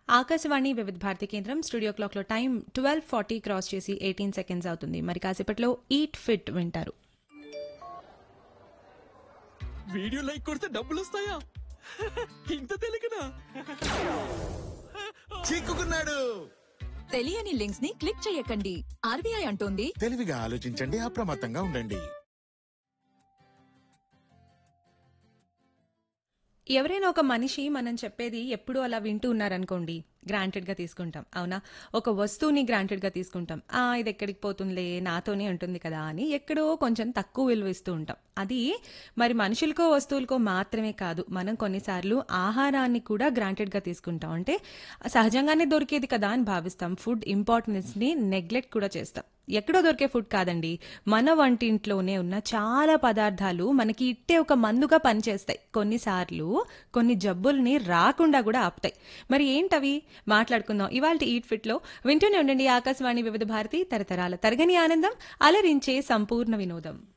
ఆకాశవాణి వివిధ భారతి కేంద్రం స్టూడియో క్లాక్లో టైం ట్వెల్వ్ ఫార్టీ క్రాస్ చేసి ఎయిటీన్ సెకండ్స్ అవుతుంది మరి కాసేపట్లో ఈట్ ఫిట్ వింటారు వీడియో లైక్ కొడితే డబ్బులు వస్తాయా ఇంత తెలియకనా చిక్కుకున్నాడు తెలియని లింక్స్ ని క్లిక్ చేయకండి ఆర్బీఐ అంటోంది తెలివిగా ఆలోచించండి అప్రమత్తంగా ఉండండి ఎవరైనా ఒక మనిషి మనం చెప్పేది ఎప్పుడు అలా వింటూ ఉన్నారనుకోండి గ్రాంటెడ్గా తీసుకుంటాం అవునా ఒక వస్తువుని గ్రాంటెడ్గా తీసుకుంటాం ఆ ఇది ఎక్కడికి పోతుందిలే నాతోనే ఉంటుంది కదా అని ఎక్కడో కొంచెం తక్కువ విలువ ఇస్తూ ఉంటాం అది మరి మనుషులకో వస్తువులకో మాత్రమే కాదు మనం కొన్నిసార్లు ఆహారాన్ని కూడా గ్రాంటెడ్గా తీసుకుంటాం అంటే సహజంగానే దొరికేది కదా అని భావిస్తాం ఫుడ్ ఇంపార్టెన్స్ని నెగ్లెక్ట్ కూడా చేస్తాం ఎక్కడో దొరికే ఫుడ్ కాదండి మన వంటింట్లోనే ఉన్న చాలా పదార్థాలు మనకి ఇట్టే ఒక మందుగా పనిచేస్తాయి కొన్నిసార్లు కొన్ని జబ్బుల్ని రాకుండా కూడా ఆపుతాయి మరి ఏంటవి మాట్లాడుకుందాం ఇవాళ ఈట్ ఫిట్ లో వింటూనే ఉండండి ఆకాశవాణి వివిధ భారతి తరతరాల తరగని ఆనందం అలరించే సంపూర్ణ వినోదం